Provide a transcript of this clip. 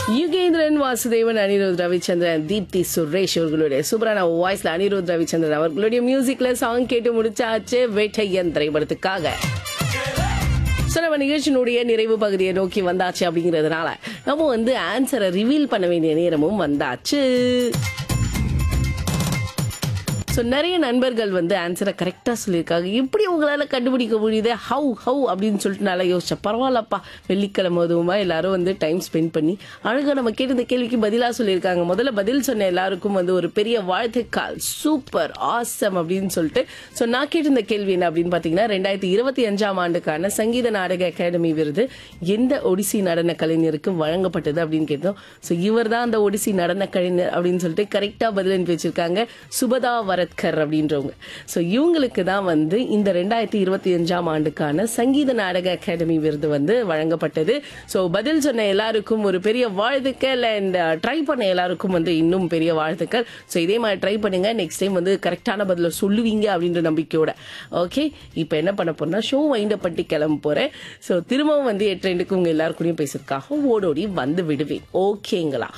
யுகேந்திரன் வாசுதேவன் அனிருத் ரவிச்சந்திரன் தீப்தி சுரேஷ் அவர்களுடைய சூப்பரான வாய்ஸ்ல அனிருத் ரவிச்சந்திரன் அவர்களுடைய மியூசிக்ல சாங் கேட்டு முடிச்சாச்சு வேட்டையன் திரைப்படத்துக்காக ஸோ நம்ம நிகழ்ச்சியினுடைய நிறைவு பகுதியை நோக்கி வந்தாச்சு அப்படிங்கிறதுனால நம்ம வந்து ஆன்சரை ரிவீல் பண்ண வேண்டிய நேரமும் வந்தாச்சு ஸோ நிறைய நண்பர்கள் வந்து ஆன்சரை கரெக்டாக சொல்லியிருக்காங்க எப்படி உங்களால் கண்டுபிடிக்க முடியுது ஹவு ஹவு அப்படின்னு சொல்லிட்டு நல்லா யோசிச்சேன் பரவாயில்லப்பா வெள்ளிக்கிழமை அதுவுமா எல்லாரும் வந்து டைம் ஸ்பெண்ட் பண்ணி அழகாக நம்ம கேட்ட இந்த கேள்விக்கு பதிலாக சொல்லியிருக்காங்க முதல்ல பதில் சொன்ன எல்லாருக்கும் வந்து ஒரு பெரிய வாழ்த்துக்கால் சூப்பர் ஆசம் அப்படின்னு சொல்லிட்டு ஸோ நான் கேட்ட இந்த கேள்வி என்ன அப்படின்னு பார்த்தீங்கன்னா ரெண்டாயிரத்தி இருபத்தி அஞ்சாம் ஆண்டுக்கான சங்கீத நாடக அகாடமி விருது எந்த ஒடிசி நடன கலைஞருக்கு வழங்கப்பட்டது அப்படின்னு கேட்டோம் ஸோ இவர் தான் அந்த ஒடிசி நடன கலைஞர் அப்படின்னு சொல்லிட்டு கரெக்டாக பதில் அனுப்பி வச்சிருக்காங்க சுபதா வரத்கர் அப்படின்றவங்க ஸோ இவங்களுக்கு தான் வந்து இந்த ரெண்டாயிரத்தி இருபத்தி அஞ்சாம் ஆண்டுக்கான சங்கீத நாடக அகாடமி விருது வந்து வழங்கப்பட்டது ஸோ பதில் சொன்ன எல்லாருக்கும் ஒரு பெரிய வாழ்த்துக்கள் அண்ட் ட்ரை பண்ண எல்லாருக்கும் வந்து இன்னும் பெரிய வாழ்த்துக்கள் ஸோ இதே மாதிரி ட்ரை பண்ணுங்க நெக்ஸ்ட் டைம் வந்து கரெக்டான பதில சொல்லுவீங்க அப்படின்ற நம்பிக்கையோட ஓகே இப்போ என்ன பண்ண போறேன்னா ஷோ வைண்டப் பண்ணி கிளம்ப போறேன் ஸோ திரும்பவும் வந்து எட்டு ரெண்டுக்கு உங்க எல்லாருக்கூடயும் பேசியிருக்காக ஓடோடி வந்து விடுவேன் ஓகேங்களா